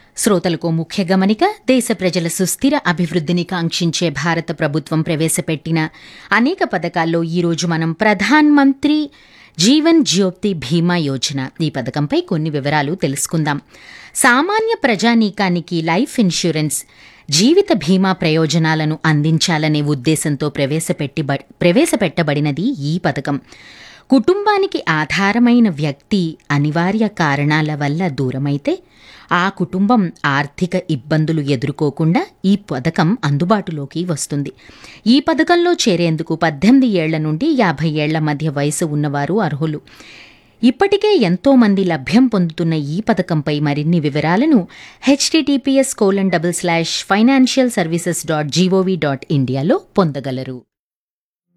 శ్రోతలకు ముఖ్య గమనిక దేశ ప్రజల సుస్థిర అభివృద్ధిని కాంక్షించే భారత ప్రభుత్వం ప్రవేశపెట్టిన అనేక పథకాల్లో ఈరోజు మనం ప్రధాన్ మంత్రి జీవన్ జ్యోతి బీమా యోజన ఈ పథకంపై కొన్ని వివరాలు తెలుసుకుందాం సామాన్య ప్రజానీకానికి లైఫ్ ఇన్సూరెన్స్ జీవిత బీమా ప్రయోజనాలను అందించాలనే ఉద్దేశంతో ప్రవేశపెట్టి ప్రవేశపెట్టబడినది ఈ పథకం కుటుంబానికి ఆధారమైన వ్యక్తి అనివార్య కారణాల వల్ల దూరమైతే ఆ కుటుంబం ఆర్థిక ఇబ్బందులు ఎదుర్కోకుండా ఈ పథకం అందుబాటులోకి వస్తుంది ఈ పథకంలో చేరేందుకు పద్దెనిమిది ఏళ్ల నుండి యాభై ఏళ్ల మధ్య వయసు ఉన్నవారు అర్హులు ఇప్పటికే ఎంతో మంది లభ్యం పొందుతున్న ఈ పథకంపై మరిన్ని వివరాలను HTTPS colon double slash financial services dot GOV dot ఇండియాలో పొందగలరు